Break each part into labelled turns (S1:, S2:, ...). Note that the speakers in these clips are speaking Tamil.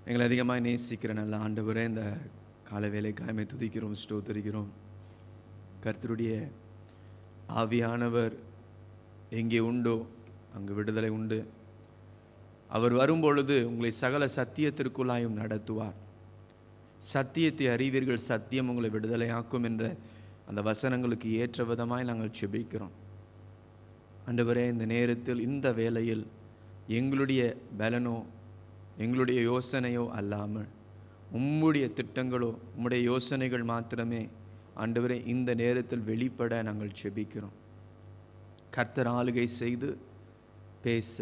S1: எங்களை அதிகமாக நேசிக்கிற நல்ல ஆண்டவரே இந்த கால வேலைக்காய்மை துதிக்கிறோம் ஸ்தோத்தரிக்கிறோம் கர்த்தருடைய ஆவியானவர் எங்கே உண்டோ அங்கு விடுதலை உண்டு அவர் வரும்பொழுது உங்களை சகல சத்தியத்திற்குள்ளாயும் நடத்துவார் சத்தியத்தை அறிவீர்கள் சத்தியம் உங்களை விடுதலையாக்கும் என்ற அந்த வசனங்களுக்கு ஏற்ற விதமாய் நாங்கள் செபிக்கிறோம் ஆண்டவரே இந்த நேரத்தில் இந்த வேளையில் எங்களுடைய பலனோ எங்களுடைய யோசனையோ அல்லாமல் உம்முடைய திட்டங்களோ உம்முடைய யோசனைகள் மாத்திரமே ஆண்டவரே இந்த நேரத்தில் வெளிப்பட நாங்கள் செபிக்கிறோம் கர்த்தர் ஆளுகை செய்து பேச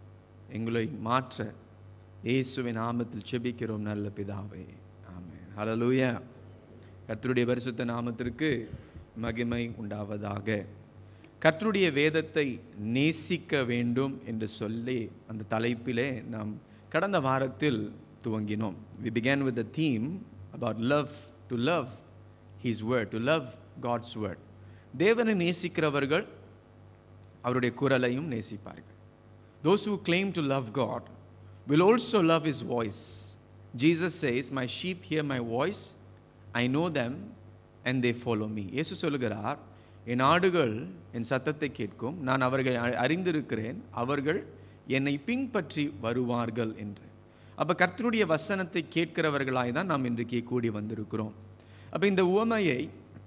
S1: எங்களை மாற்ற இயேசுவின் நாமத்தில் செபிக்கிறோம் நல்ல பிதாவே ஆமென் ஹalleluya கர்த்தருடைய பரிசுத்த நாமத்திற்கு மகிமை உண்டாவதாக கர்த்தருடைய வேதத்தை நேசிக்க வேண்டும் என்று சொல்லி அந்த தலைப்பிலே நாம் கடந்த வாரத்தில் துவங்கினோம் we began with the theme about love to love his word to love god's word தேவனை நேசிக்கிறவர்கள் அவருடைய குரலையும் நேசிப்பார்கள் those who claim to love god will also love his voice jesus says my sheep hear my voice i know them and they follow me இயேசு சொல்லுகிறார் என் ஆடுகள் என் சத்தத்தை கேட்கும் நான் அவர்களை அ- அறிந்திருக்கிறேன் அவர்கள் என்னை பின்பற்றி வருவார்கள் என்று அப்போ கர்த்தருடைய வசனத்தை கேட்கிறவர்களாய் தான் நாம் இன்றைக்கு கூடி வந்திருக்கிறோம் அப்போ இந்த உவமையை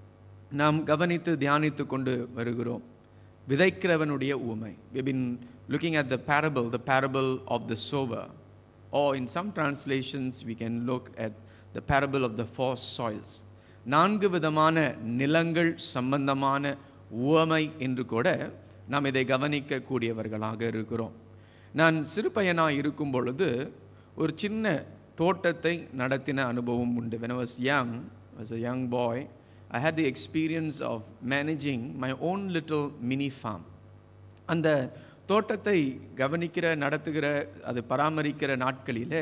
S1: நாம் கவனித்து தியானித்து கொண்டு வருகிறோம் விதைக்கிறவனுடைய ஊமை we been looking at the parable the parable of the sower or in some translations we can look at the parable of the four soils நான்கு விதமான நிலங்கள் சம்பந்தமான உவமை என்று கூட நாம் இதை கவனிக்கக்கூடியவர்களாக இருக்கிறோம் நான் சிறு பையனாக இருக்கும் பொழுது ஒரு சின்ன தோட்டத்தை நடத்தின அனுபவம் உண்டு when I was young as a young boy I had the experience of managing my own little mini farm. அந்த தோட்டத்தை கவனிக்கிற நடத்துகிற அது பராமரிக்கிற நாட்களிலே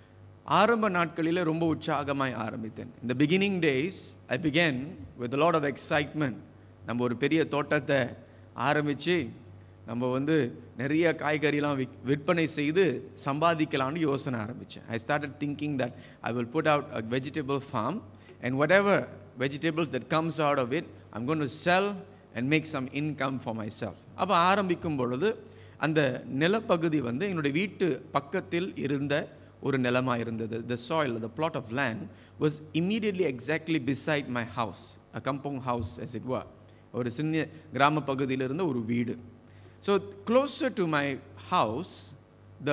S1: ஆரம்ப நாட்களிலே ரொம்ப உற்சாகமாய் ஆரம்பித்தேன் இந்த beginning days I began with lot of excitement நம்ம ஒரு பெரிய தோட்டத்தை ஆரம்பித்து நம்ம வந்து நிறைய காய்கறிலாம் விக் விற்பனை செய்து சம்பாதிக்கலாம்னு யோசனை ஆரம்பித்தேன் I started thinking that I will put out a vegetable farm and whatever ever vegetables that comes out of it I'm gonna sell and make some income for myself அப்போ ஆரம்பிக்கும் பொழுது அந்த நிலப்பகுதி வந்து என்னுடைய வீட்டு பக்கத்தில் இருந்த ஒரு நிலமாக இருந்தது the soil the plot of land was immediately exactly beside my house a compound house as it were ஒரு சின்ன கிராம பகுதியில் இருந்த ஒரு வீடு so closer to my house the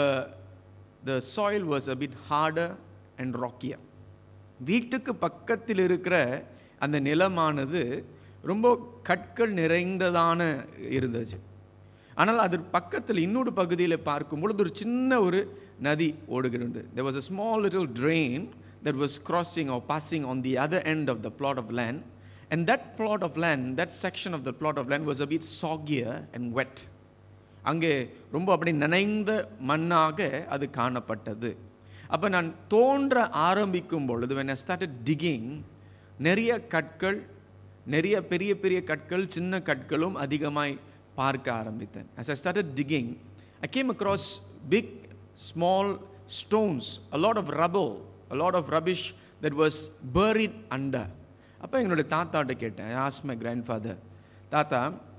S1: the soil was a bit harder and rockier வீட்டுக்கு பக்கத்தில் இருக்கிற அந்த நிலமானது ரொம்ப கற்கள் நிறைந்ததான இருந்துச்சு ஆனால் அது பக்கத்தில் இன்னொரு பகுதியில் பார்க்கும் பொழுது ஒரு சின்ன ஒரு நதி ஓடுகிறது there was a small little drain that was crossing or passing on the other end of the plot of land and that plot of land that section of the plot of land was a bit soggier and wet அங்கே ரொம்ப அப்படி நனைந்த மண்ணாக அது காணப்பட்டது அப்போ நான் தோன்ற ஆரம்பிக்கும் பொழுது when I started digging நிறைய கற்கள் நிறைய பெரிய பெரிய கற்கள் சின்ன கற்களும் அதிகமாய் பார்க்க ஆரம்பித்தேன் as I started digging I came across big small stones a lot of rubble a lot of rubbish that was buried under அப்போ என்னுடைய தாத்தாட்ட கேட்டேன் I asked my grandfather தாத்தா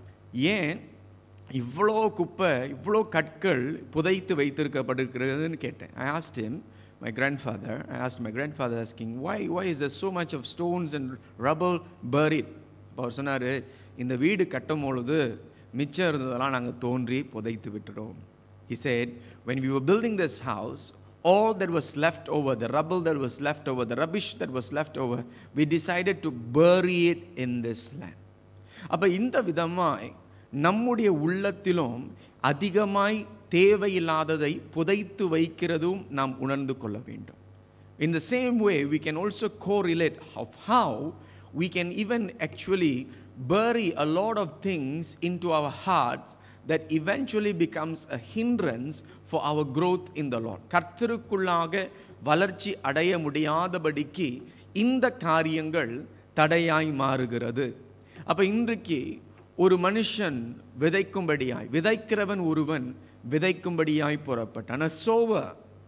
S1: ஏன் இவ்வளோ குப்பை இவ்வளோ கற்கள் புதைத்து வைத்திருக்கப்படுகிறதுன்னு கேட்டேன் I asked him my grandfather I asked my grandfather asking why why is there so much of stones and rubble buried அப்போ அவர் சொன்னார் இந்த வீடு கட்டும் பொழுது மிச்சம் இருந்ததெல்லாம் நாங்கள் தோன்றி புதைத்து விட்டுறோம் he said when we were building this house all that was left over the rubble that was left over the rubbish that was left over we decided to bury it in this land அப்போ இந்த விதமாய் நம்முடைய உள்ளத்திலும் அதிகமாய் தேவையில்லாததை புதைத்து வைக்கிறதும் நாம் உணர்ந்து கொள்ள வேண்டும் In the same way, we can also correlate of how we can even actually bury a lot of things into our hearts that eventually becomes a hindrance for our growth in the Lord. கர்த்தருக்குள்ளாக வளர்ச்சி அடைய முடியாதபடிக்கு இந்த காரியங்கள் தடையாய் மாறுகிறது அப்ப இன்றைக்கு ஒரு மனுஷன் விதைக்கும்படியாய் விதைக்கிறவன் ஒருவன் விதைக்கும்படியாய் புறப்பட்டான் A sower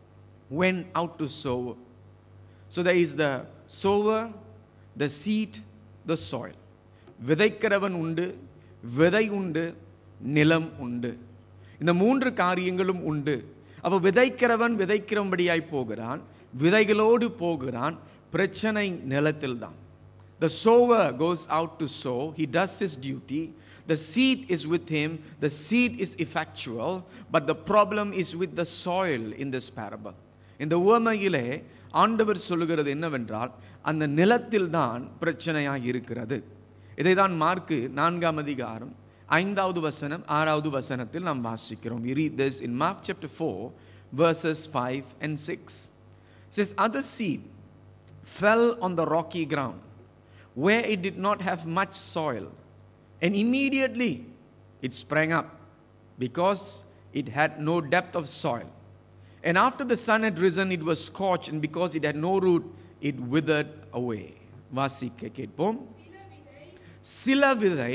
S1: went out to sow. So there is the sower, the seed, the soil. விதைக்கிறவன் உண்டு விதை உண்டு நிலம் உண்டு இந்த மூன்று காரியங்களும் உண்டு அப்போ விதைக்கிறவன் விதைக்கிறபடியாய் போகிறான் விதைகளோடு போகிறான் பிரச்சனை நிலத்தில் தான் The sower goes out to sow, he does his duty. The seed is with him, the seed is effectual, but the problem is with the soil in this parable. இந்த உவமையிலே ஆண்டவர் சொல்லுகிறது என்னவென்றால் அந்த நிலத்தில் தான் பிரச்சனையாக இருக்கிறது இதை தான் மார்க்கு நான்காம் அதிகாரம் ஐந்தாவது வசனம் ஆறாவது வசனத்தில் நாம் வாசிக்கிறோம் we read this in mark chapter 4 verses 5 and 6 it says other seed fell on the rocky ground where it did not have much soil and immediately it sprang up because it had no depth of soil and after the sun had risen it was scorched and because it had no root it withered away வாசிக்க கேட்போம் சில விதை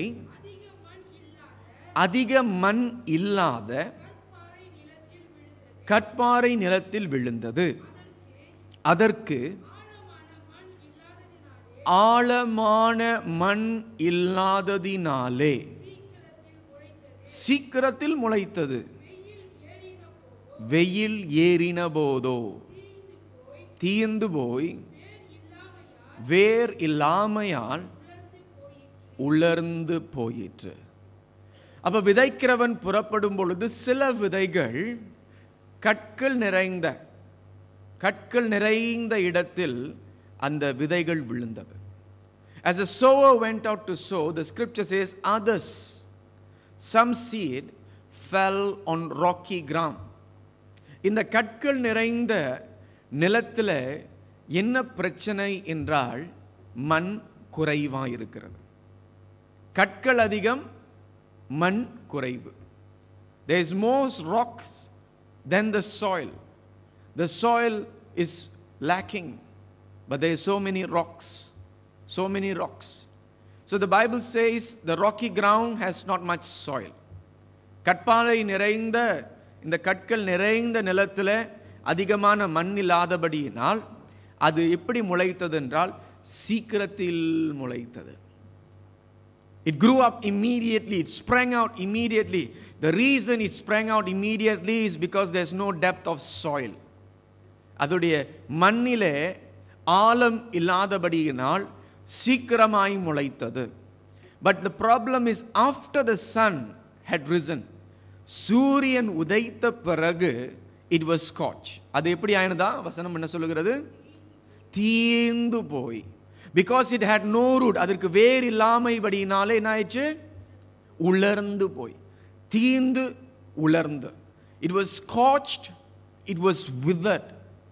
S1: அதிக மண் இல்லாத கற்பாறை நிலத்தில் விழுந்தது அதற்கு ஆழமான மண் இல்லாததினாலே சீக்கிரத்தில் முளைத்தது வெயில் ஏறின போதோ தீர்ந்து போய் வேர் இல்லாமையால் உலர்ந்து போயிற்று அப்ப விதைக்கிறவன் புறப்படும் பொழுது சில விதைகள் கற்கள் நிறைந்த கற்கள் நிறைந்த இடத்தில் அந்த விதைகள் விழுந்தது As the sower went out to sow, the scripture says, others, some seed fell on rocky ground. இந்த கற்கள் நிறைந்த நிலத்தில் என்ன பிரச்சனை என்றால் மண் குறைவாக இருக்கிறது கற்கள் அதிகம் மண் குறைவு there is more rocks than the soil the soil is lacking but there are so many rocks so many rocks so the bible says the rocky ground has not much soil கற்பாறை நிறைந்த இந்த கற்கள் நிறைந்த நிலத்தில் அதிகமான மண் இல்லாதபடியினால் அது எப்படி முளைத்தது என்றால் சீக்கிரத்தில் முளைத்தது It grew up immediately, it sprang out immediately. The reason it sprang out immediately is because there's no depth of soil. அதோடைய மண்ணிலே ஆழம் இல்லாதபடியினால் சீக்கிரமாய் முளைத்தது but the problem is after the sun had risen சூரியன் உதைத்த பிறகு இட் வாஸ் ஸ்காட்ச் அது எப்படி ஆயினதா வசனம் என்ன சொல்லுகிறது தீந்து போய் because it had no root அதற்கு வேர் இல்லாமைபடினாலே என்ன ஆயிடுச்சு உலர்ந்து போய் தீந்து உலர்ந்து it was scorched it was விதட்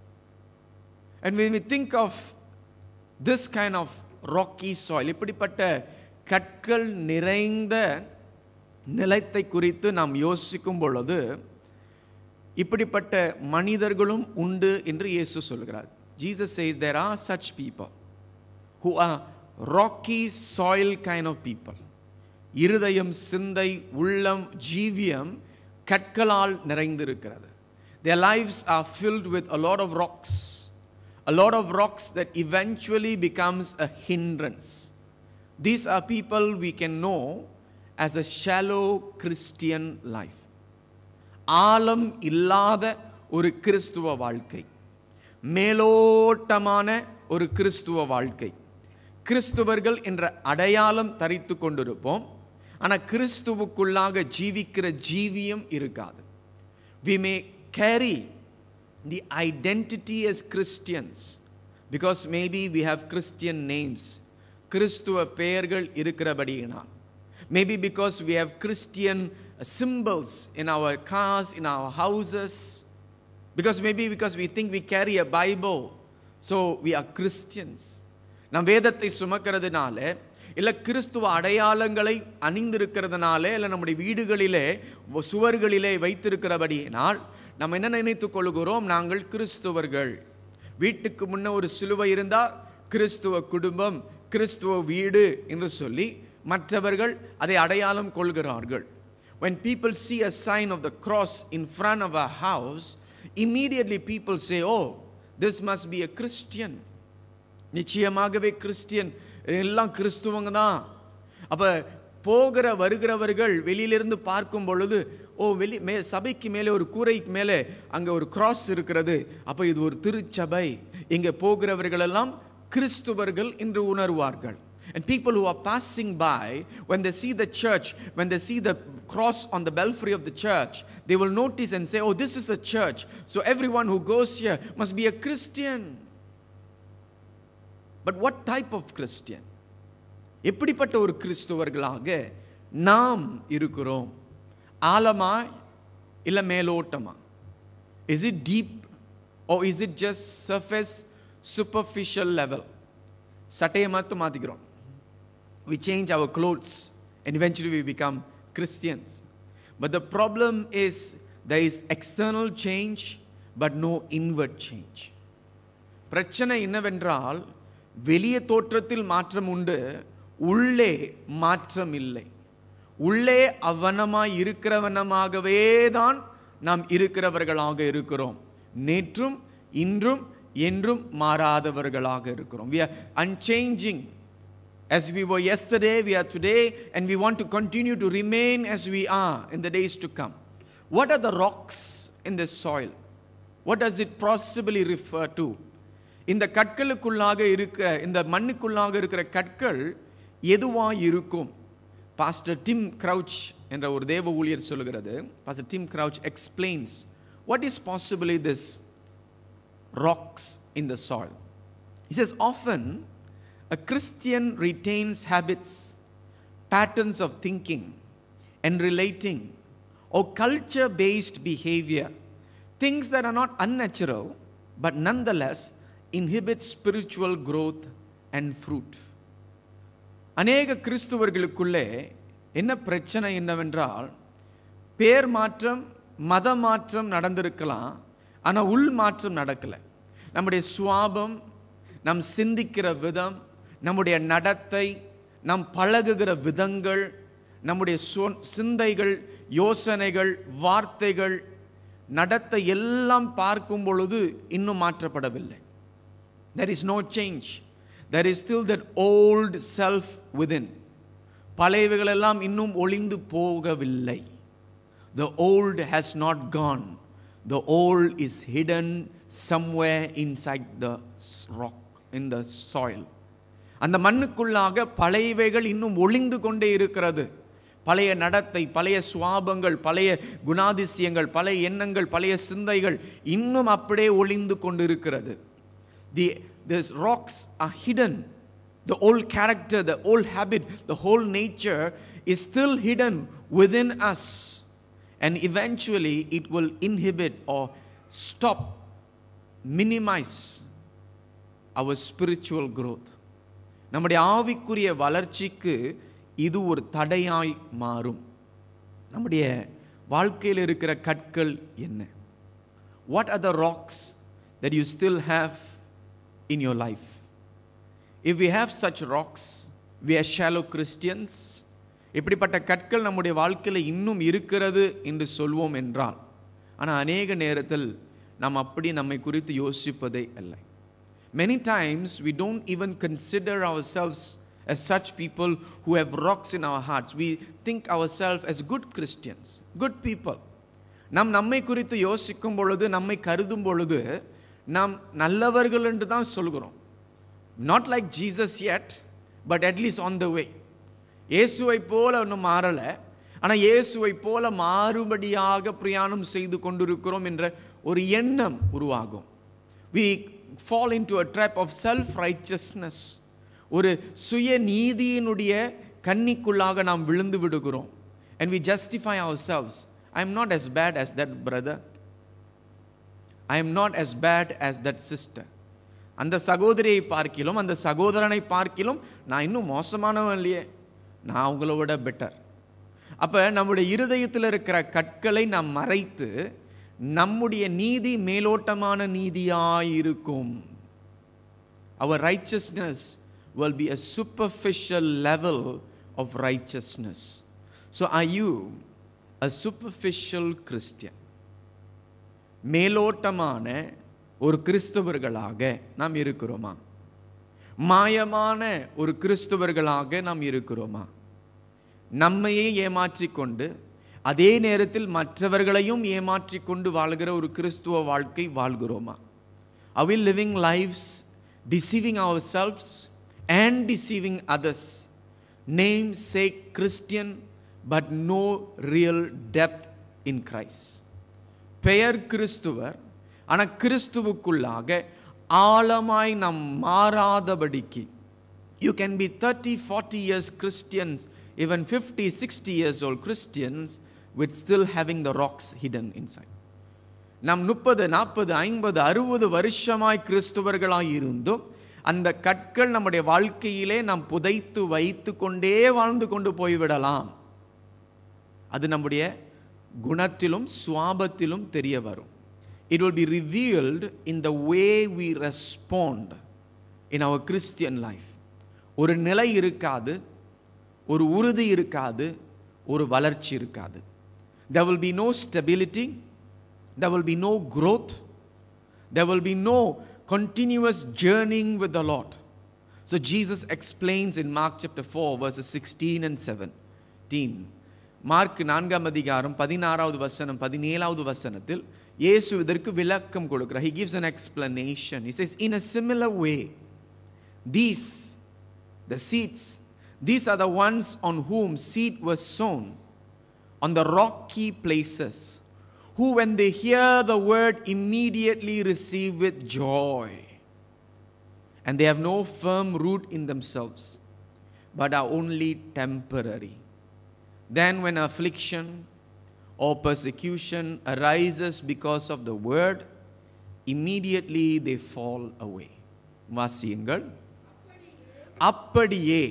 S1: and when we think of this kind of rocky soil இப்படிப்பட்ட கற்கள் நிறைந்த நிலத்தை குறித்து நாம் யோசிக்கும் பொழுது இப்படிப்பட்ட மனிதர்களும் உண்டு என்று இயேசு சொல்கிறார் Jesus says there are such people who are rocky soil kind of people இருதயம் சிந்தை உள்ளம் ஜீவியம் கற்களால் நிறைந்திருக்கிறது their lives are filled with a lot of rocks a lot of rocks that eventually becomes a hindrance these are people we can know as a shallow christian life ஆழம் இல்லாத ஒரு கிறிஸ்துவ வாழ்க்கை மேலோட்டமான ஒரு கிறிஸ்துவ வாழ்க்கை கிறிஸ்துவர்கள் என்ற அடையாளம் தரித்து கொண்டிருப்போம் ஆனால் கிறிஸ்துவுக்குள்ளாக ஜீவிக்கிற ஜீவியம் இருக்காது we may carry the identity as Christians because maybe we have Christian names கிறிஸ்துவ பெயர்கள் இருக்கிறபடியினால் maybe because we have Christian symbols in our cars, in our houses, because maybe because we think we carry a Bible, so we are Christians. நம் வேதத்தை சுமக்கிறதுனால இல்லை கிறிஸ்துவ அடையாளங்களை அணிந்திருக்கிறதுனால இல்லை நம்முடைய வீடுகளிலே சுவர்களிலே வைத்திருக்கிறபடியினால் நம்ம என்ன நினைத்துக் கொள்கிறோம் நாங்கள் கிறிஸ்துவர்கள் வீட்டுக்கு முன்ன ஒரு சிலுவை இருந்தால் கிறிஸ்துவ குடும்பம் கிறிஸ்துவ வீடு என்று சொல்லி மற்றவர்கள் அதை அடையாளம் கொள்கிறார்கள் when people see a sign of the cross in front of a house immediately people say, oh, this must be a Christian. நிச்சயமாகவே கிறிஸ்டியன் எல்லாம் கிறிஸ்துவங்க தான் அப்போ போகிற வருகிறவர்கள் வெளியிலிருந்து பார்க்கும் பொழுது ஓ வெளி மே சபைக்கு மேலே ஒரு கூரைக்கு மேலே அங்கே ஒரு கிராஸ் இருக்கிறது அப்போ இது ஒரு திருச்சபை இங்கே போகிறவர்களெல்லாம் கிறிஸ்துவர்கள் என்று உணர்வார்கள் And people who are passing by, when they see the church, when they see the cross on the belfry of the church, they will notice and say, Oh, this is a church. So everyone who goes here must be a Christian. But what type of Christian? எப்படிப்பட்ட ஒரு கிறிஸ்துவர்களாக நாம் இருக்கிறோம் ஆழமா இல்லை மேலோட்டமா is it deep or is it just surface superficial level சட்டையை மாற்ற மாற்றிக்கிறோம் we change our clothes and eventually we become Christians. But the problem is there is external change but no inward change. பிரச்சனை என்னவென்றால் வெளிய தோற்றத்தில் மாற்றம் உண்டு உள்ளே மாற்றம் இல்லை உள்ளே அவனமாய் இருக்கிறவனமாகவே தான் நாம் இருக்கிறவர்களாக இருக்கிறோம் நேற்றும் இன்றும் என்றும் மாறாதவர்களாக இருக்கிறோம் we are unchanging as we were yesterday we are today and we want to continue to remain as we are in the days to come what are the rocks in this soil what does it possibly refer to இந்த கற்களுக்குள்ளாக இருக்கிற இந்த மண்ணுக்குள்ளாக இருக்கிற கற்கள் எதுவாக இருக்கும் பாஸ்டர் டிம் கிரவுச் என்ற ஒரு தேவ ஊழியர் சொல்லுகிறது pastor Tim Crouch explains what is possibly this rocks in the soil. He says, often a Christian retains habits, patterns of thinking and relating, or culture based behavior, things that are not unnatural, but nonetheless inhibit spiritual growth and fruit. அநேக கிறிஸ்துவர்களுக்குள்ளே என்ன பிரச்சனை என்னவென்றால் பேர் மாற்றம் மத மாற்றம் நடந்திருக்கலாம் ஆனால் உள் மாற்றம் நடக்கலை நம்முடைய சுவாபம் நம் சிந்திக்கிற விதம் நம்முடைய நடத்தை நம் பழகுகிற விதங்கள் நம்முடைய சொ சிந்தைகள் யோசனைகள் வார்த்தைகள் நடத்தை எல்லாம் பார்க்கும் பொழுது இன்னும் மாற்றப்படவில்லை there is no change there is still that old self within பழையவைகளெல்லாம் இன்னும் ஒளிந்து போகவில்லை the old has not gone the old is hidden somewhere inside the rock in the soil அந்த மண்ணுக்குள்ளாக பழையவைகள் இன்னும் ஒளிந்து கொண்டே இருக்கிறது பழைய நடத்தை பழைய சுவாபங்கள் பழைய குணாதிசயங்கள் பழைய எண்ணங்கள் பழைய சிந்தைகள் இன்னும் அப்படியே ஒளிந்து கொண்டிருக்கிறது the this rocks are hidden the old character the old habit the whole nature is still hidden within us and eventually it will inhibit or stop, minimize our spiritual growth. நம்முடைய ஆவிக்குரிய வளர்ச்சிக்கு இது ஒரு தடையாய் மாறும் நம்முடைய வாழ்க்கையில் இருக்கிற கற்கள் என்ன what are the rocks that you still have in your life if we have such rocks we are shallow Christians இப்படிப்பட்ட கற்கள் நம்முடைய வாழ்க்கையில் இன்னும் இருக்கிறது என்று சொல்வோம் என்றால் ஆனால் அநேக நேரத்தில் நாம் அப்படி நம்மை குறித்து யோசிப்பதே இல்லை many times we don't even consider ourselves as such people who have rocks in our hearts. We think ourselves as good Christians, good people. நாம் நம்மை குறித்து யோசிக்கும் பொழுது நம்மை கருதும் பொழுது நாம் நல்லவர்கள் என்று தான் சொல்கிறோம் not like Jesus yet but at least on the way இயேசுவை போல ஒன்றும் மாறலை ஆனால் இயேசுவை போல மாறுபடியாக பிரயாணம் செய்து கொண்டிருக்கிறோம் என்ற ஒரு எண்ணம் உருவாகும் we fall into a trap of self righteousness ஒரு சுய நீதியினுடைய கண்ணிக்குள்ளாக நாம் விழுந்து விடுகிறோம் and we justify ourselves I am not as bad as that brother I am not as bad as that sister அந்த சகோதரியை பார்க்கிலும் அந்த சகோதரனை பார்க்கிலும் நான் இன்னும் மோசமானவன் இல்லையே நான் அவங்கள விட பெட்டர் அப்போ நம்முடைய இருதயத்தில் இருக்கிற கற்களை நாம் மறைத்து நம்முடைய நீதி மேலோட்டமான நீதியாயிருக்கும் our righteousness will be a superficial level of righteousness. So, are you a superficial Christian? மேலோட்டமான ஒரு கிறிஸ்தவர்களாக நாம் இருக்கிறோமா மாயமான ஒரு கிறிஸ்தவர்களாக நாம் இருக்கிறோமா நம்மையே ஏமாற்றிக்கொண்டு அதே நேரத்தில் மற்றவர்களையும் ஏமாற்றிக்கொண்டு வாழ்கிற ஒரு கிறிஸ்துவ வாழ்க்கை வாழ்கிறோமா Are we living lives deceiving ourselves and deceiving others? Namesake Christian, but no real depth in Christ. பெயர் கிறிஸ்துவர் ஆனால் கிறிஸ்துவுக்குள்ளாக ஆழமாய் நாம் மாறாதபடிக்கு you can be thirty forty years Christians even fifty sixty years old Christians with still having the rocks hidden inside நாம் முப்பது நாற்பது ஐம்பது அறுபது வருஷமாய் கிறிஸ்துவர்களாய் இருந்தும் அந்த கற்கள் நம்முடைய வாழ்க்கையிலே நாம் புதைத்து வைத்து கொண்டே வாழ்ந்து கொண்டு போய்விடலாம் அது நம்முடைய குணத்திலும் சுவாபத்திலும் தெரிய வரும் it will be revealed in the way we respond in our Christian life ஒரு நிலை இருக்காது ஒரு உறுதி இருக்காது ஒரு வளர்ச்சி இருக்காது there will be no stability there will be no growth there will be no continuous journeying with the lord so jesus explains in mark chapter 4 verses 16 and 17 Mark நான்காம் அதிகாரம் பதினாறாவது வசனம் பதினேழாவது வசனத்தில் இயேசு இதற்கு விளக்கம் கொடுக்கிறார் he gives an explanation he says in a similar way these the seeds these are the ones on whom seed was sown on the rocky places, who, when they hear the word, immediately receive with joy. And they have no firm root in themselves, but are only temporary. Then, when affliction or persecution arises because of the word, immediately they fall away. வாசியுங்கள் அப்படியே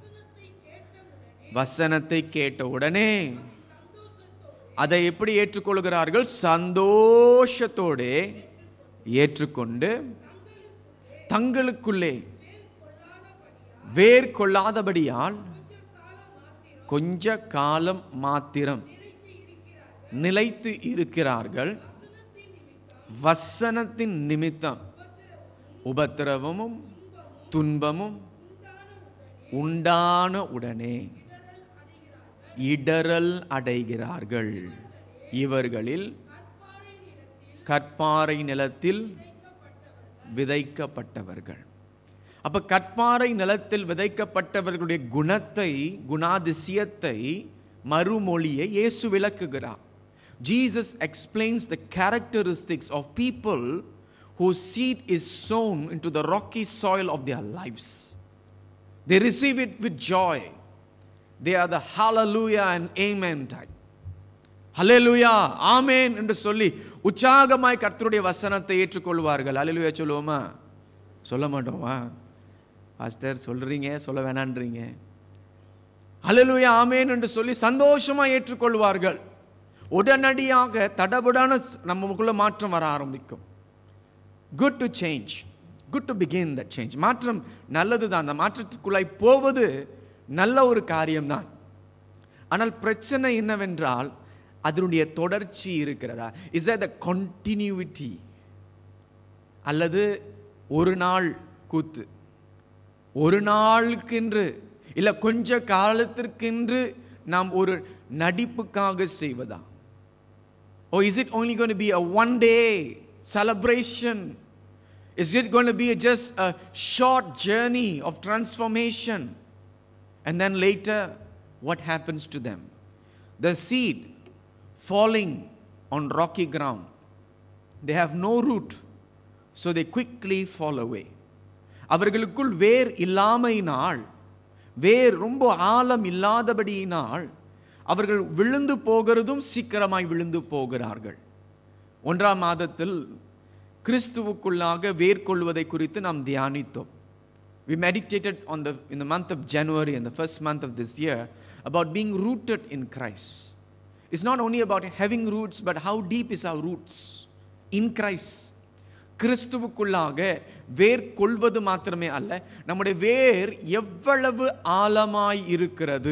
S1: வசனத்தை கேட்ட உடனே அதை எப்படி ஏற்றுக்கொள்கிறார்கள் சந்தோஷத்தோடு ஏற்றுக்கொண்டு தங்களுக்குள்ளே வேர் கொள்ளாதபடியால் கொஞ்ச காலம் மாத்திரம் நிலைத்து இருக்கிறார்கள் வசனத்தின் நிமித்தம் உபத்திரவமும் துன்பமும் உண்டான உடனே இடரல் அடைகிறார்கள் இவர்களில் கற்பாறை நிலத்தில் விதைக்கப்பட்டவர்கள் அப்ப கற்பாறை நிலத்தில் விதைக்கப்பட்டவர்களுடைய குணத்தை குணாதிசயத்தை மறுமொழியை இயேசு விளக்குகிறார் Jesus explains the characteristics of people whose seed is sown into the rocky soil of their lives. They receive it with joy. They are the hallelujah and amen type. ஹalleluya ஆமென் என்று சொல்லி உற்சாகமாய் கர்த்தருடைய வசனத்தை ஏற்றுக்கொள்வார்கள் ஹalleluya சொல்லுவோமா சொல்ல மாட்டோமா பாஸ்டர் சொல்றீங்க சொல்ல வேணான்றீங்க ஹalleluya ஆமென் என்று சொல்லி சந்தோஷமா ஏற்றுக்கொள்வார்கள் உடனடியாக தடபுடான நமக்குள்ள மாற்றம் வர ஆரம்பிக்கும் good to change good to begin the change மாற்றம் நல்லது தான் அந்த மாற்றத்துக்குள்ளாய் போவது நல்ல ஒரு காரியம்தான் ஆனால் பிரச்சனை என்னவென்றால் அதனுடைய தொடர்ச்சி இருக்கிறதா இஸ் த கண்டினியூட்டி அல்லது ஒரு நாள் கூத்து ஒரு நாளுக்கென்று இல்லை கொஞ்ச காலத்திற்கென்று நாம் ஒரு நடிப்புக்காக செய்வதா or is it only gonna be a one day celebration? Is it going to be just a short journey of transformation? And then later, what happens to them? The seed falling on rocky ground. They have no root, so they quickly fall away. அவர்களுக்குள் வேர் இல்லாமையினால் வேர் ரொம்ப ஆழம் இல்லாதபடியினால் அவர்கள் விழுந்து போகிறதும் சீக்கிரமாய் விழுந்து போகிறார்கள் ஒன்றாம் மாதத்தில் கிறிஸ்துவுக்குள்ளாக வேர்கொள்வதை குறித்து நாம் தியானித்தோம் We meditated on the in the month of January and the first month of this year about being rooted in Christ. It's not only about having roots, but how deep is our roots in Christ. கிறிஸ்துவுக்குள்ளாக வேர் கொள்வது மாத்திரமே அல்ல நம்முடைய வேர் எவ்வளவு ஆழமாய் இருக்கிறது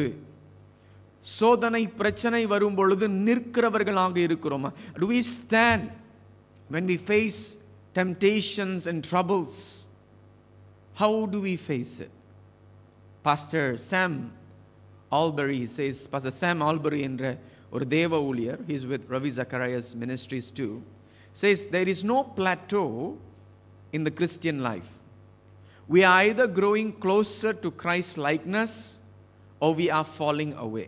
S1: சோதனை பிரச்சனை வரும் பொழுது நிற்கிறவர்களாக இருக்கிறோமா do we stand when we face temptations and troubles, how do we face it? Pastor Sam Albury says, Pastor Sam Albury என்ற ஒரு தேவ ஊழியர் he's with Ravi Zacharias Ministries too, says there is no plateau in the Christian life. We are either growing closer to Christ likeness or we are falling away.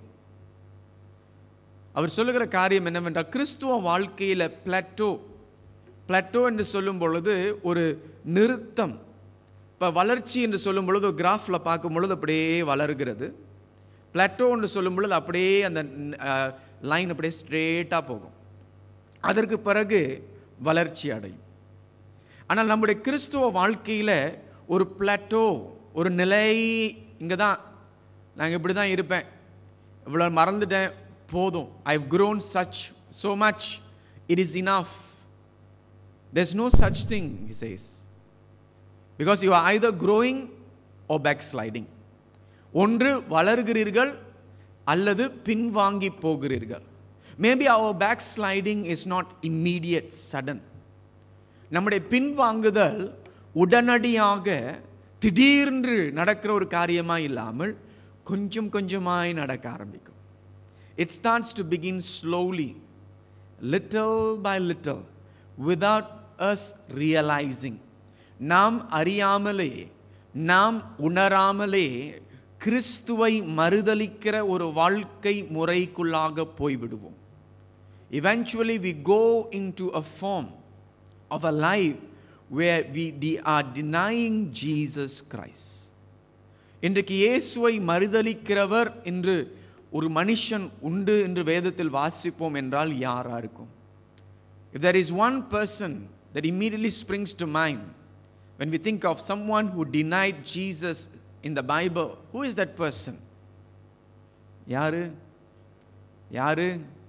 S1: அவர் சொல்லுகிற காரியம் என்னவென்றால் கிறிஸ்துவ வாழ்க்கையில் பிளாட்டோ பிளாட்டோ என்று சொல்லும் பொழுது ஒரு நிறுத்தம் இப்போ வளர்ச்சி என்று சொல்லும் பொழுது ஒரு கிராஃபில் பார்க்கும் பொழுது அப்படியே வளர்கிறது பிளாட்டோ என்று சொல்லும் பொழுது அப்படியே அந்த லைன் அப்படியே ஸ்ட்ரேட்டாக போகும் அதற்கு பிறகு வளர்ச்சி அடையும் ஆனால் நம்முடைய கிறிஸ்துவ வாழ்க்கையில் ஒரு பிளாட்டோ ஒரு நிலை இங்கே தான் நாங்கள் இப்படி தான் இருப்பேன் இவ்வளோ மறந்துட்டேன் போதும் I have grown such so much it is enough there's no such thing he says because you are either growing or backsliding ஒன்று வளர்கிறீர்கள் அல்லது பின்வாங்கி போகிறீர்கள் maybe our backsliding is not immediate sudden நம்முடைய பின்வாங்குதல் உடனடியாக திடீர்னு நடக்கிற ஒரு காரியமாக இல்லாமல் கொஞ்சம் கொஞ்சமாய் நடக்க ஆரம்பிக்கும் it starts to begin slowly little by little without us realising நாம் அறியாமலே நாம் உணராமலே கிறிஸ்துவை மறுதலிக்கிற ஒரு வாழ்க்கை முறைக்குள்ளாக போய்விடுவோம் eventually we go into a form of a life where we de- are denying Jesus Christ. இன்றைக்கு இயேசுவை மறுதலிக்கிறவர் என்று ஒரு மனுஷன் உண்டு என்று வேதத்தில் வாசிப்போம் என்றால் யாரா இருக்கும் If there is one person that immediately springs to mind when we think of someone who denied Jesus in the Bible, who is that person? யாரு யாரு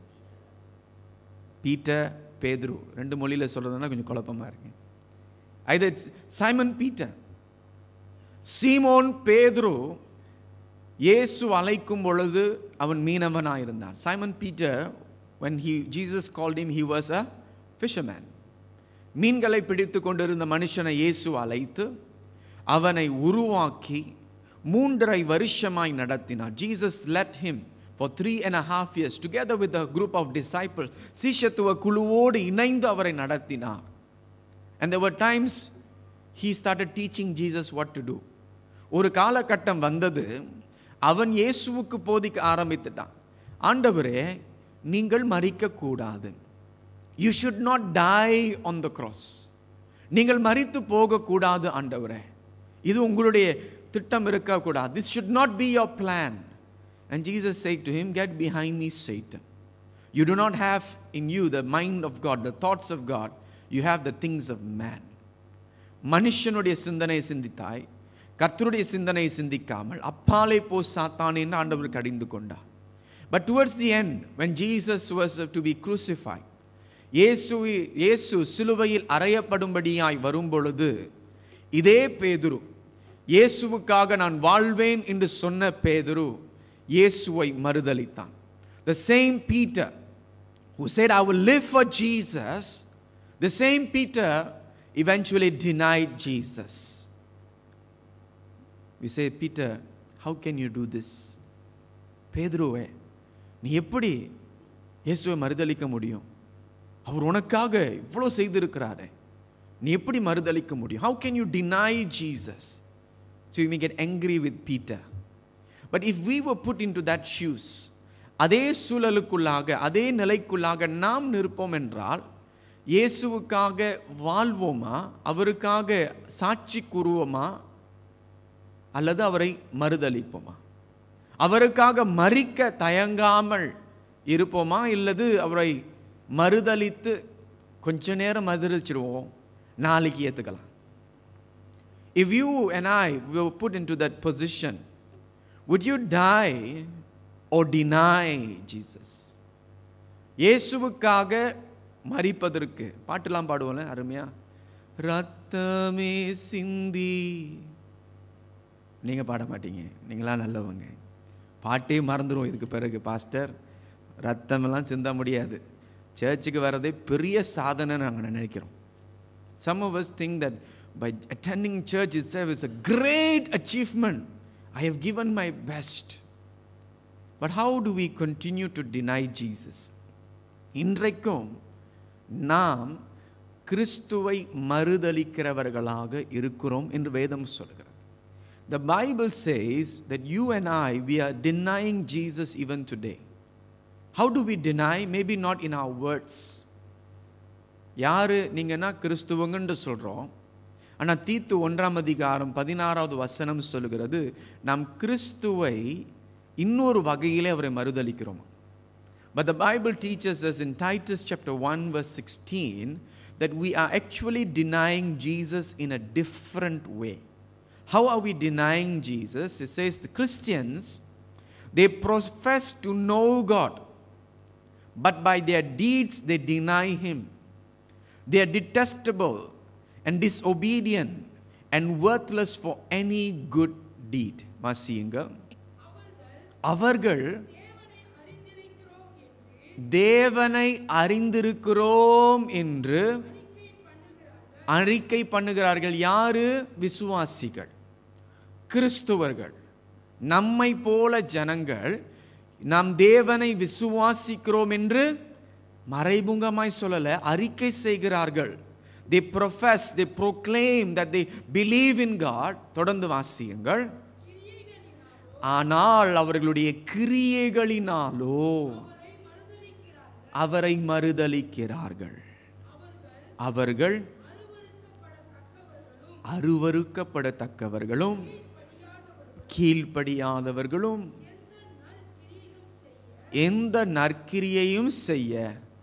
S1: பீட்டர் பேதுரு ரெண்டு மொழியில் சொல்கிறதுனா கொஞ்சம் குழப்பமாக இருக்கு ஐதர் இட்ஸ் சைமன் பீட்டர் சீமோன் பேதுரு இயேசு அழைக்கும் பொழுது அவன் மீனவனாக இருந்தான் Simon Peter when he Jesus called him he was a fisherman மீன்களை பிடித்து கொண்டிருந்த மனுஷனை இயேசு அழைத்து அவனை உருவாக்கி மூன்றரை வருஷமாய் நடத்தினார் Jesus let him for three and a half years together with a group of disciples சீஷத்துவ குழுவோடு இணைந்து அவரை நடத்தினார் and there were times he started teaching Jesus what to do ஒரு காலகட்டம் வந்தது அவன் இயேசுவுக்கு போதிக்க ஆரம்பித்துட்டான் ஆண்டவரே நீங்கள் மறிக்கக்கூடாது you should not die on the cross நீங்கள் மறித்து போகக்கூடாது ஆண்டவரே இது உங்களுடைய திட்டம் இருக்கக்கூடாது this should not be your plan and Jesus say to him get behind me satan you do not have in you the mind of god the thoughts of god you have the things of man மனுஷனுடைய சிந்தனை சிந்தித்தாய் கர்த்தருடைய சிந்தனை சிந்திக்காமல் அப்பாலே போ சாத்தானேன்னு ஆண்டவர் கடிந்து கொண்டார் but towards the end when Jesus was to be crucified இயேசு இயேசு சிலுவையில் அறையப்படும்படியாய் வரும் பொழுது இதே பேதுரு இயேசுவுக்காக நான் வாழ்வேன் என்று சொன்ன பேதுரு இயேசுவை மறுதலித்தான் the same Peter who said I will live for Jesus the same Peter eventually denied Jesus we say Peter how can you do this பேதுருவே நீ எப்படி இயேசுவை மறுதலிக்க முடியும் அவர் உனக்காக இவ்வளோ செய்திருக்கிறாரே நீ எப்படி மறுதலிக்க முடியும் how can you deny Jesus so you may get angry with Peter but if we were put in to that shoes அதே சூழலுக்குள்ளாக அதே நிலைக்குள்ளாக நாம் நிற்போம் என்றால் இயேசுவுக்காக வாழ்வோமா அவருக்காக சாட்சி கூறுவோமா அல்லது அவரை மறுதலிப்போமா அவருக்காக மறிக்க தயங்காமல் இருப்போமா இல்லது அவரை மறுதலித்து கொஞ்ச நேரம் மறுதலிச்சிடுவோம் நாளைக்கு ஏற்றுக்கலாம் இஃப் யூ அண்ட் ஐ were put into that position would you die or deny Jesus இயேசுவுக்காக மறிப்பதற்கு பாட்டெல்லாம் பாடுவோம்ல அருமையா ரத்தமே சிந்தி நீங்கள் பாட மாட்டீங்க நீங்களாம் நல்லவங்க பாட்டே மறந்துடும் இதுக்கு பிறகு பாஸ்டர் ரத்தமெல்லாம் சிந்த முடியாது சர்ச்சுக்கு வர்றதே பெரிய சாதனை நாங்கள் நினைக்கிறோம் Some of us think that by attending church itself is a great achievement. I have given my best. But how do we continue to deny Jesus? இன்றைக்கும் நாம் கிறிஸ்துவை மறுதலிக்கிறவர்களாக இருக்கிறோம் என்று வேதம் சொல்கிறது The Bible says that you and I, we are denying Jesus even today. How do we deny? Maybe not in our words. யார் நீங்கன்னா கிறிஸ்துவங்கன்னு சொல்கிறோம் ஆனால் தீத்து ஒன்றாம் அதிகாரம் பதினாறாவது வசனம் சொல்லுகிறது நாம் கிறிஸ்துவை இன்னொரு வகையிலே அவரை மறுதலிக்கிறோம் But the Bible teaches us in Titus chapter 1 verse 16 that we are actually denying Jesus in a different way. How are we denying Jesus? It says the Christians they profess to know God but by their deeds they deny him. They are detestable and disobedient and worthless for any good deed. வாசியுங்கள் அவர்கள் தேவனை அறிந்திருக்கிறோம் என்று அறிக்கை பண்ணுகிறார்கள் யாரு விசுவாசிகள் கிறிஸ்துவர்கள் நம்மை போல ஜனங்கள் நாம் தேவனை விசுவாசிக்கிறோம் என்று மறைமுகமாய் சொல்லல அறிக்கை செய்கிறார்கள் they profess they proclaim that they believe in God தொடர்ந்து வாசியுங்கள் ஆனால் அவர்களுடைய கிரியைகளினாலோ அவரை மறுதலிக்கிறார்கள் அவர்கள் அருவருக்கப்படத்தக்கவர்களும் கீழ்ப்படியாதவர்களும் எந்த நற்கிரியையும் செய்ய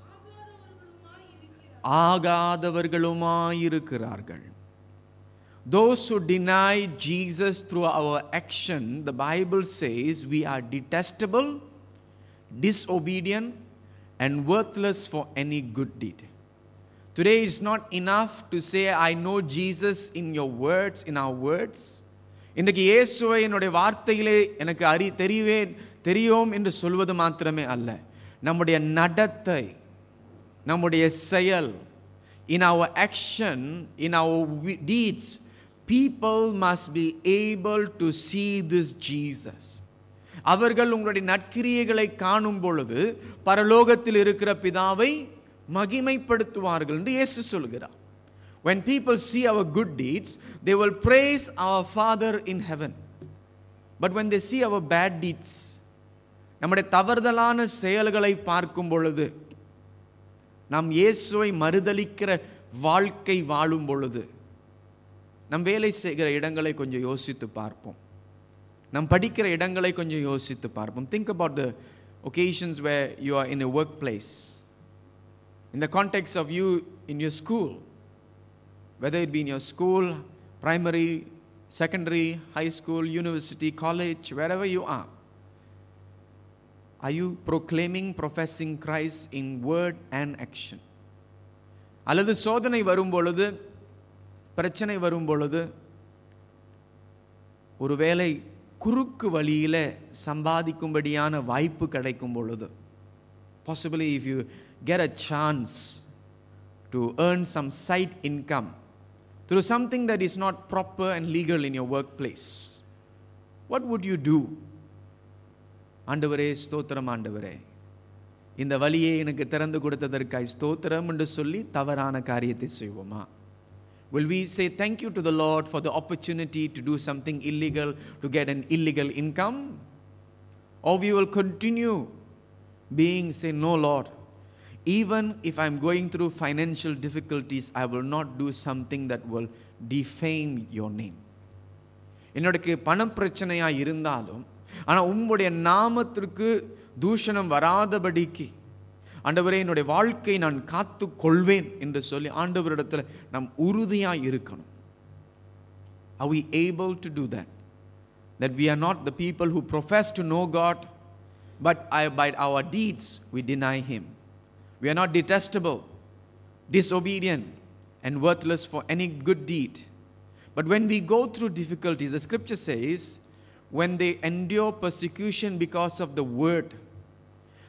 S1: ஆகாதவர்களுமாயிருக்கிறார்கள் Those who deny Jesus through our action, the Bible says we are detestable, disobedient, and worthless for any good deed. Today it's not enough to say, I know Jesus in your words, in our words. இன்றைக்கு இயேசுவை என்னுடைய வார்த்தையிலே எனக்கு அறி தெரியவே தெரியும் என்று சொல்வது மாத்திரமே அல்ல நம்முடைய நடத்தை நம்முடைய செயல் in our action in our wi- deeds people must be able to see this jesus அவர்கள் உங்களுடைய நற்கிரியைகளை காணும் பொழுது பரலோகத்தில் இருக்கிற பிதாவை மகிமைப்படுத்துவார்கள் என்று இயேசு சொல்கிறார் when people see our good deeds they will praise our father in heaven but when they see our bad deeds நம்முடைய தவறுதலான செயல்களை பார்க்கும் பொழுது நாம் இயேசுவை மறுதலிக்கிற வாழ்க்கை வாழும் பொழுது நம் வேலை செய்கிற இடங்களை கொஞ்சம் யோசித்து பார்ப்போம் நம் படிக்கிற இடங்களை கொஞ்சம் யோசித்து பார்ப்போம் think about the occasions where you are in a workplace in the context of you in your school, whether it be in your school, primary, secondary, high school, university, college, wherever you are, are you proclaiming, professing Christ in word and action? அல்லது சோதனை வரும் பொழுது பிரச்சனை வரும் பொழுது ஒருவேளை குறுக்கு வழியில் சம்பாதிக்கும்படியான வாய்ப்பு கிடைக்கும் பொழுது possibly if you get a chance to earn some side income through something that is not proper and legal in your workplace, what would you do? ஆண்டவரே ஸ்தோத்திரம் ஆண்டவரே இந்த வழியை எனக்கு திறந்து கொடுத்ததற்காய் ஸ்தோத்திரம் என்று சொல்லி தவறான காரியத்தை செய்வோமா Will we say thank you to the Lord for the opportunity to do something illegal to get an illegal income? Or we will continue being say no lord even if i'm going through financial difficulties i will not do something that will defame your name என்னோட பண பிரச்சனையா இருந்தாலும் ஆனா உம்முடைய நாமத்திற்கு தூஷணம் வராதபடிக்கு ஆண்டவரே என்னுடைய வாழ்க்கை நான் காத்து கொள்வேன் என்று சொல்லி ஆண்டவரிடத்துல நாம் உறுதியாக இருக்கணும் Are we able to do that? That we are not the people who profess to know God, but I- by our deeds we deny Him. We are not detestable, disobedient, and worthless for any good deed. But when we go through difficulties, the scripture says, when they endure persecution because of the word,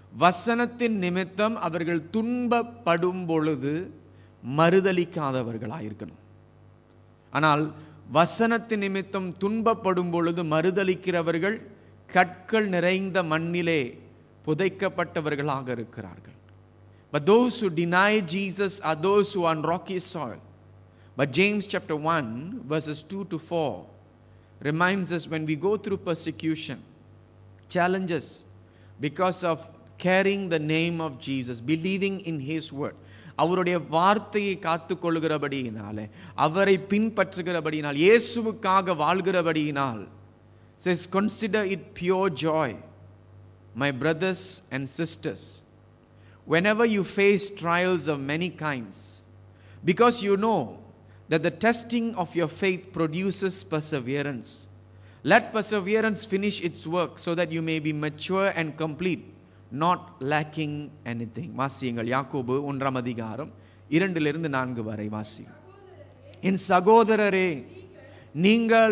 S1: வசனத்தின் நிமித்தம் அவர்கள் துன்பப்படும் பொழுது மறுதலிக்காதவர்களாக இருக்கணும் ஆனால் வசனத்தின் நிமித்தம் துன்பப்படும் பொழுது மறுதலிக்கிறவர்கள் கற்கள் நிறைந்த மண்ணிலே புதைக்கப்பட்டவர்களாக இருக்கிறார்கள் But those who deny Jesus are those who are on rocky soil. But James chapter 1, verses 2 to 4 reminds us when we go through persecution, challenges because of carrying the name of Jesus, believing in His word, அவருடைய வார்த்தையை காத்துக்கொள்கிறபடியினாலே அவரை பின்பற்றுகிறபடியினால் இயேசுவுக்காக வாழ்கிறபடியினால் says consider it pure joy my brothers and sisters whenever you face trials of many kinds because you know that the testing of your faith produces perseverance let perseverance finish its work so that you may be mature and complete not lacking anything வாசியுங்கள் யாக்கோபு ஒன்றாம் அதிகாரம் இரண்டிலிருந்து நான்கு வரை வாசி என் சகோதரரே நீங்கள்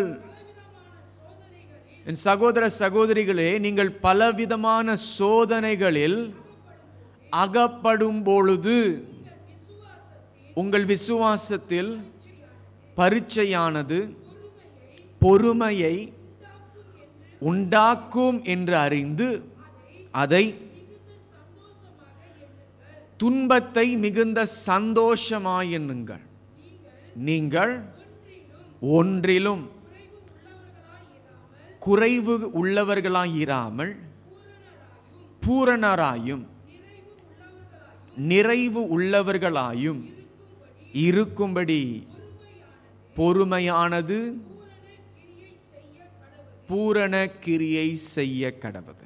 S1: என் சகோதர சகோதரிகளே நீங்கள் பலவிதமான சோதனைகளில் அகப்படும் பொழுது உங்கள் விசுவாசத்தில் பரீட்சையானது பொறுமையை உண்டாக்கும் என்று அறிந்து அதை துன்பத்தை மிகுந்த சந்தோஷமாய் எண்ணுங்கள் நீங்கள் ஒன்றிலும் குறைவு உள்ளவர்களாயிராமல் பூரணராயும் நிறைவு உள்ளவர்களாயும் இருக்கும்படி பொறுமையானது பூரண கிரியை செய்ய கடவுது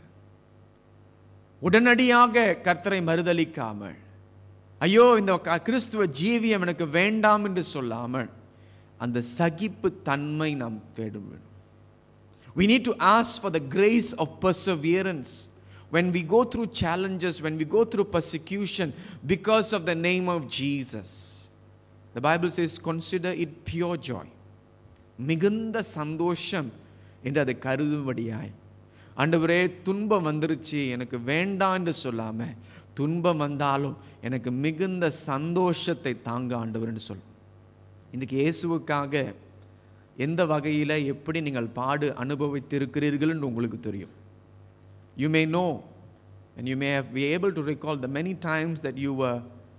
S1: உடனடியாக கர்த்தரை மறுதலிக்காமல் ஐயோ இந்த க- கிறிஸ்துவ ஜீவியம் எனக்கு வேண்டாம் என்று சொல்லாமல் அந்த சகிப்பு தன்மை நாம் தேட வேண்டும் We need to ask for the grace of perseverance when we go through challenges, when we go through persecution because of the name of Jesus. The Bible says, consider it pure joy. மிகுந்த சந்தோஷம் என்று அதை கருதும்படியாய் ஆண்டவரே துன்பம் வந்துருச்சு எனக்கு வேண்டாம் என்று சொல்லாம துன்பம் வந்தாலும் எனக்கு மிகுந்த சந்தோஷத்தை தாங்க ஆண்டவர் என்று சொல் இன்றைக்கு இயேசுவுக்காக எந்த வகையில் எப்படி நீங்கள் பாடு அனுபவித்திருக்கிறீர்கள் என்று உங்களுக்கு தெரியும் you may know and you may have be able to recall the many times that you were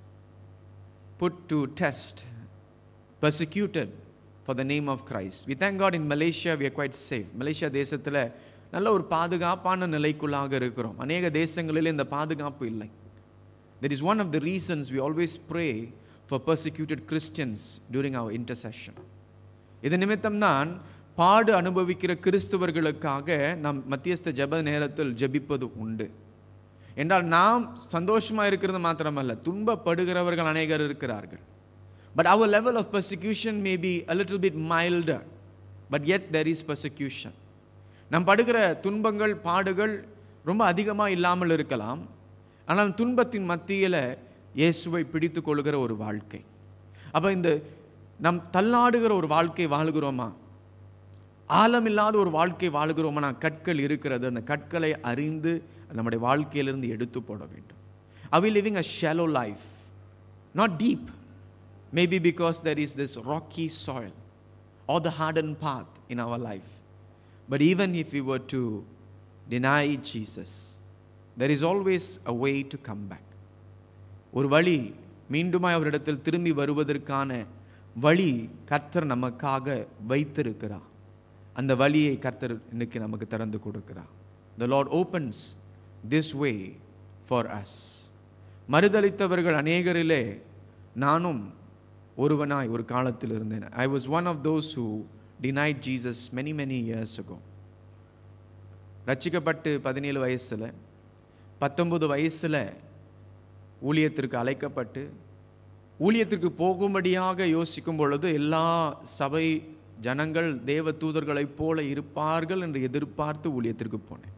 S1: put to test persecuted for the name of Christ. We thank God in Malaysia we are quite safe. Malaysia தேசத்தில் நல்ல ஒரு பாதுகாப்பான நிலைக்குள்ளாக இருக்கிறோம் அநேக தேசங்களில் இந்த பாதுகாப்பு இல்லை That is one of the reasons we always pray for persecuted Christians during our intercession. இது நிமித்தம்தான் பாடு அனுபவிக்கிற கிறிஸ்துவர்களுக்காக நாம் மத்தியஸ்த ஜெப நேரத்தில் ஜெபிப்பது உண்டு என்றால் நாம் சந்தோஷமாக இருக்கிறது மாத்திரமல்ல துன்பப்படுகிறவர்கள் அநேகர் இருக்கிறார்கள் but our level of persecution may be a little bit milder but yet there is persecution நாம் படுகிற துன்பங்கள் பாடுகள் ரொம்ப அதிகமாக இல்லாமல் இருக்கலாம் ஆனால் துன்பத்தின் மத்தியில் இயேசுவை பிடித்து கொள்கிற ஒரு வாழ்க்கை அப்போ இந்த நம் தள்ளாடுகிற ஒரு வாழ்க்கை வாழுகிறோமா ஆழமில்லாத ஒரு வாழ்க்கை வாழுகிறோமா கற்கள் இருக்கிறது அந்த கற்களை அறிந்து நம்முடைய வாழ்க்கையிலிருந்து எடுத்து போட வேண்டும் are we living a shallow life not deep maybe because there is this rocky soil or the hardened path in our life but even if we were to deny jesus there is always a way to come back ஒரு வழி மீண்டுமாய் அவரிடத்தில் திரும்பி வருவதற்கான வழி கர்த்தர் நமக்காக வைத்திருக்கிறார் அந்த வழியை கர்த்தர் இன்னைக்கு நமக்கு திறந்து கொடுக்கிறார் the lord opens this way for us மறுதலித்தவர்கள் அநேகரிலே நானும் ஒருவனாய் ஒரு காலத்தில் இருந்தேன் I was one of those who denied Jesus many many years ago ரட்சிக்கப்பட்டு பதினேழு வயசில் பத்தொன்பது வயசில் ஊழியத்திற்கு அழைக்கப்பட்டு ஊழியத்திற்கு போகும்படியாக யோசிக்கும் பொழுது எல்லா சபை ஜனங்கள் தேவ தூதர்களைப் போல இருப்பார்கள் என்று எதிர்பார்த்து ஊழியத்திற்கு போனேன்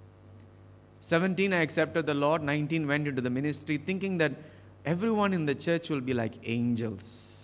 S1: 17 I accepted the Lord 19 went into the ministry thinking that everyone in the church will be like angels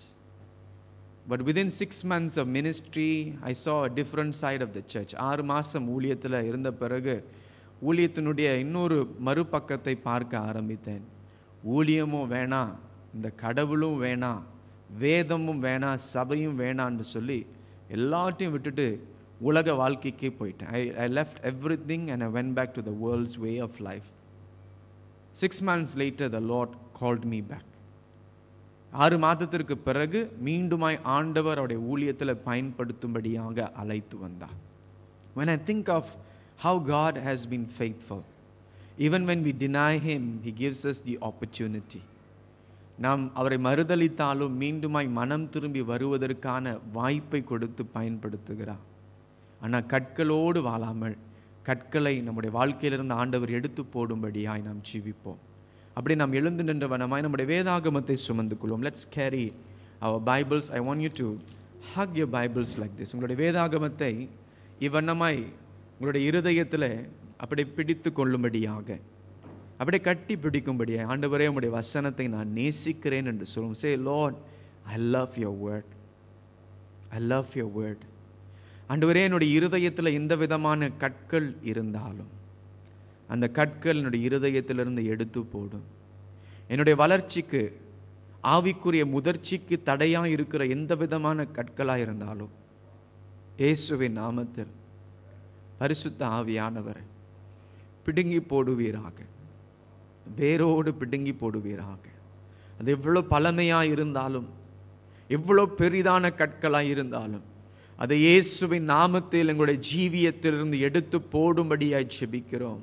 S1: but within 6 months of ministry I saw a different side of the church ஆறு மாதம் ஊழியத்தில் இருந்த பிறகு ஊழியத்தினுடைய இன்னொரு மறுபக்கத்தை பார்க்க ஆரம்பித்தேன் ஊழியமும் வேணாம் இந்த கடவுளும் வேணாம் வேதமும் வேணாம் சபையும் வேணான்னு சொல்லி எல்லாத்தையும் விட்டுட்டு உலக வாழ்க்கைக்கே போயிட்டேன் I I left everything and I went back to the world's way of life six months later the Lord called me back ஆறு மாதத்திற்கு பிறகு மீண்டுமாய் ஆண்டவர் அவருடைய ஊழியத்தில் பயன்படுத்தும்படியாக அழைத்து வந்தார் when I think of how God has been faithful, even when we deny Him, He gives us the opportunity. நாம் அவரை மறுதலித்தாலும் மீண்டுமாய் மனம் திரும்பி வருவதற்கான வாய்ப்பை கொடுத்து பயன்படுத்துகிறார் ஆனால் கற்களோடு வாழாமல் கற்களை நம்முடைய வாழ்க்கையிலிருந்து ஆண்டவர் எடுத்து போடும்படியாய் நாம் ஜீவிப்போம் அப்படி நாம் எழுந்து நின்ற வனமாய் நம்முடைய வேதாகமத்தை சுமந்து கொள்வோம் let's carry our Bibles I want you to hug your Bibles like this உங்களுடைய வேதாகமத்தை இவ்வண்ணமாய் உங்களுடைய இருதயத்தில் அப்படி பிடித்து கொள்ளும்படியாக அப்படியே கட்டி பிடிக்கும்படியாக ஆண்டவரே உங்களுடைய வசனத்தை நான் நேசிக்கிறேன் என்று சொல்லும் say lord I love your word I love your word ஆண்டவரே என்னுடைய இருதயத்தில் எந்த விதமான கற்கள் இருந்தாலும் அந்த கற்கள் என்னுடைய இருதயத்திலிருந்து எடுத்து போடும் என்னுடைய வளர்ச்சிக்கு ஆவிக்குரிய முதிர்ச்சிக்கு தடையாக இருக்கிற எந்த விதமான கற்களாக இருந்தாலும் இயேசுவின் நாமத்தில் பரிசுத்த ஆவியானவரை பிடுங்கி போடுவீராக வேரோடு பிடுங்கி போடுவீராக அது எவ்வளோ பழமையாக இருந்தாலும் எவ்வளோ பெரிதான கற்களாக இருந்தாலும் அதை இயேசுவின் நாமத்தில் எங்களுடைய ஜீவியத்திலிருந்து எடுத்து போடும்படியாய் செபிக்கிறோம்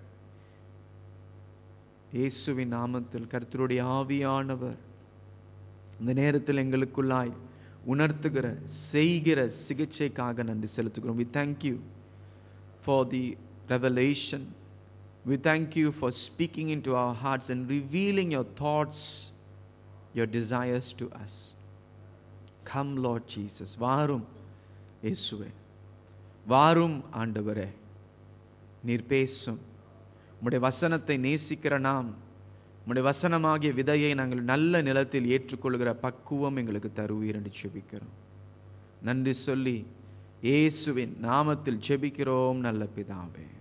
S1: இயேசுவின் நாமத்தில் கர்த்தருடைய ஆவியானவர் இந்த நேரத்தில் எங்களுக்குள்ளாய் உணர்த்துகிற செய்கிற சிகிச்சைக்காக நன்றி செலுத்துகிறோம் we thank you for the revelation we thank you for speaking into our hearts and revealing your thoughts your desires to us come lord Jesus வாரும் இயேசுவே வாரும் ஆண்டவரே நீர் பேசும் உம்முடைய வசனத்தை நேசிக்கிற நாம் உம்முடைய வசனமாகிய விதையை நாங்கள் நல்ல நிலத்தில் ஏற்றுக்கொள்கிற பக்குவம் எங்களுக்கு தருவீர் என்று செபிக்கிறோம் நன்றி சொல்லி இயேசுவின் நாமத்தில் செபிக்கிறோம் நல்ல பிதாவே